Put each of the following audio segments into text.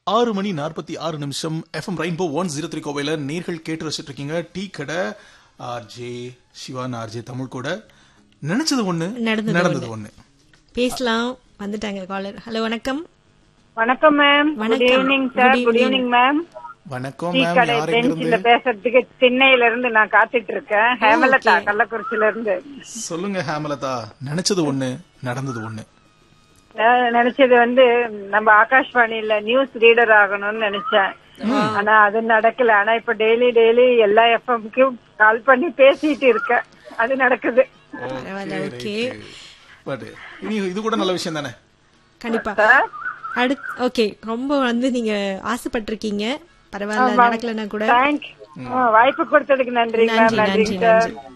ஆறு மணி நாற்பத்தி ஆறு நிமிஷம் FM rainbow one zero three கோவையில் நேர்கள் கேட்டு ரசிச்சுட்டு இருக்கீங்க டீ கடை ஆர்ஜே சிவான் ஆர்ஜே தமிழ் கூட நினைச்சது ஒண்ணு நடந்தது நடந்தது ஒண்ணு பேசலாம் வந்துட்டாங்க காலர் ஹலோ வணக்கம் வணக்கம் மேம் குட் வணக்கம். Evening sir Good good evening. Evening ma'am வணக்கம் டீ மேம் கடை யார் பெஞ்சில எங்கிருந்து பேசுறதுக்கு திண்ணையில இருந்து நான் காத்துட்டு இருக்கேன் ஹேமலதா கள்ளக்குறிச்சியில இருந்து சொல்லுங்க ஹேமலதா நினைச்சது ஒண்ணு நடந்தது ஒண்ணு நான் நினைச்சது வந்து நம்ம ஆகாஷ்வாணியில நியூஸ் ரீடர் ஆகணும்னு நினைச்சேன் ஆனா அது நடக்கல ஆனா இப்ப டெய்லி டெய்லி எல்லா எஃப்எம்க்கும் கால் பண்ணி பேசிட்டு இருக்கேன் அது நடக்குது பரவாயில்ல ஓகே பட் இனி இது கூட நல்ல விஷயம் தானே கண்டிப்பா சார் அடுத் ஓகே ரொம்ப வந்து நீங்க ஆசைப்பட்டிருக்கீங்க பரவாயில்ல நடக்கலன்னா கூட தேங்க் வாய்ப்பு கொடுத்ததுக்கு நன்றி மேம் நன்றி நன்றி நன்றி சார் நன்றி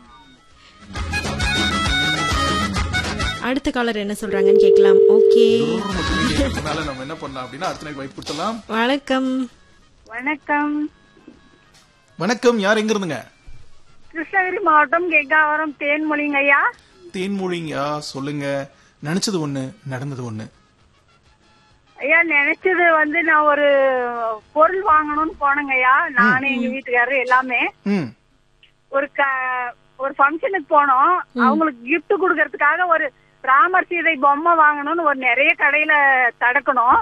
அடுத்த காலர் என்ன சொல்றாங்கன்னு கேட்கலாம் ஓகே அதனால நம்ம என்ன பண்ணலாம் அப்படின்னா அடுத்த நாள் வாய்ப்பு கொடுத்துடலாம் வணக்கம் வணக்கம் வணக்கம் யார் எங்க இருந்துங்க கிருஷ்ணகிரி மாவட்டம் கெங்காவரம் தேன்மொழிங்க ஐயா தேன்மொழிங்கயா சொல்லுங்க நினைச்சது ஒண்ணு நடந்தது ஒண்ணு ஐயா நினைச்சது வந்து நான் ஒரு பொருள் வாங்கணும்னு போனேங்க ஐயா நானு எங்க வீட்டுக்காரரு எல்லாமே ம் ஒரு க- ஒரு ஃபங்க்ஷனுக்கு போனோம் அவங்களுக்கு gift கொடுக்கறதுக்காக ஒரு ராமர் சீதை பொம்மை வாங்கணும்னு ஒரு நிறைய கடையில தடக்கணும்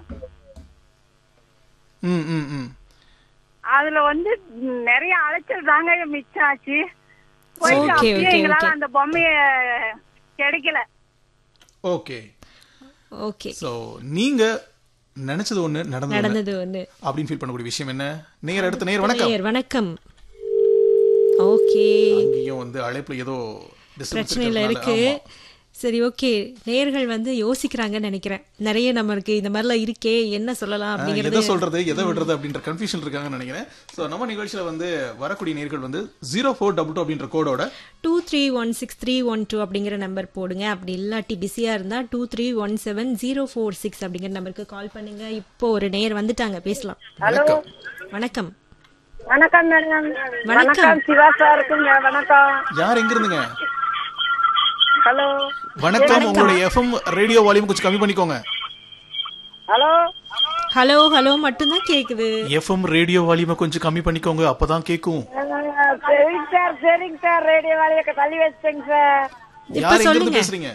ம் ம் ம் அதுல வந்து நிறைய அலைச்சல் தாங்க மிச்சம் ஆச்சு போயிட்டு Okay, அப்படியே okay, எங்களால okay. அந்த பொம்மைய கிடைக்கல ஓகே ஓகே சோ நீங்க நினைச்சது ஒண்ணு நடந்தது ஒண்ணு நடந்தது ஒண்ணு அப்படின்னு ஃபீல் பண்ணக்கூடிய விஷயம் என்ன நேர் அடுத்த நேர் வணக்கம் நேயர், வணக்கம் ஓகே அங்கேயும் வந்து அழைப்புல ஏதோ disturbance பிரச்சனையில இருக்கிறதுனால, இருக்கு ஆமா. சரி ஓகே நேயர்கள் வந்து யோசிக்கிறாங்கன்னு நினைக்கிறேன் நிறைய நம்மளுக்கு இந்த மாதிரிலாம் இருக்கே என்ன சொல்லலாம் ஆ, அப்படிங்கறது எதை சொல்றது எதை விடுறது அப்படின்ற கன்ஃபியூஷன் இருக்காங்கன்னு நினைக்கிறேன் சோ நம்ம நிகழ்ச்சியில வந்து வரக்கூடிய நேர்கள் வந்து ஜீரோ ஃபோர் டபுள் டூ அப்படின்ற கோடோட two three one six three one two அப்படிங்கிற நம்பர் போடுங்க அப்படி இல்லாட்டி பிஸியா இருந்தா two three one seven zero four six அப்படிங்கிற நம்பருக்கு கால் பண்ணுங்க இப்போ ஒரு நேயர் வந்துட்டாங்க பேசலாம் வணக்கம் வணக்கம் வணக்கம் மேடம் வணக்கம். வணக்கம் சிவா சாருக்குங்க வணக்கம் யார் எங்க இருந்துங்க ஹலோ வணக்கம் உங்களுடைய எஃப்எம் ரேடியோ வால்யூம் கொஞ்சம் கம்மி பண்ணிக்கோங்க ஹலோ ஹலோ ஹலோ மட்டும்தான் கேக்குது எஃப்எம் ரேடியோ வால்யூமை கொஞ்சம் கம்மி பண்ணிக்கோங்க அப்பதான் கேக்கும் சரிங்க சார் சரிங்க சார் ரேடியோ வேலையை தள்ளி வச்சிட்டேங்க சார் இப்ப யார் எங்க இருந்து சொல்லுங்க. பேசுறீங்க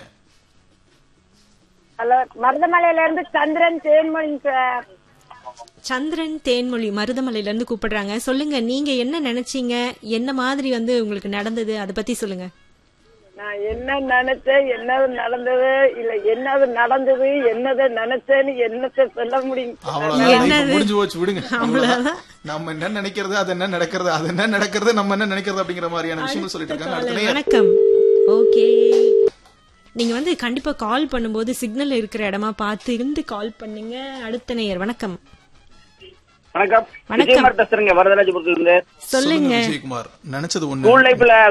ஹலோ மருதமலையில இருந்து சந்திரன் தேன்மொழிங்க சார் சந்திரன் தேன்மொழி மருதமலையில இருந்து கூப்பிடுறாங்க சொல்லுங்க நீங்க என்ன நினைச்சீங்க என்ன மாதிரி வந்து உங்களுக்கு நடந்தது அதை பத்தி சொல்லுங்க நான் என்ன நினைச்சேன் என்னது நடந்தது இல்ல என்னது நடந்தது என்னது நினைச்சேன்னு என்னத்தை சொல்ல முடியும் அவ்வளவுதான் இப்ப முடிஞ்சு போச்சு விடுங்க அவ்வளவுதான். நம்ம என்ன நினைக்கிறது அது என்ன நடக்கிறது அது என்ன நடக்கிறது நம்ம என்ன நினைக்கிறது அப்படிங்கிற மாதிரியான விஷயங்கள் சொல்லிட்டு இருக்காங்க அடுத்த நேயர். வணக்கம் ஓகே நீங்க வந்து கண்டிப்பா கால் பண்ணும்போது சிக்னல் இருக்கிற இடமா பார்த்து இருந்து கால் பண்ணுங்க அடுத்த நேயர் வணக்கம் வணக்கம் வணக்கம். விஜயகுமார் பேசுறேங்க வரதராஜபுரத்துல இருந்து சொல்லுங்க விஜயகுமார் நினைச்சது ஒண்ணு ஸ்கூல் லைஃப்ல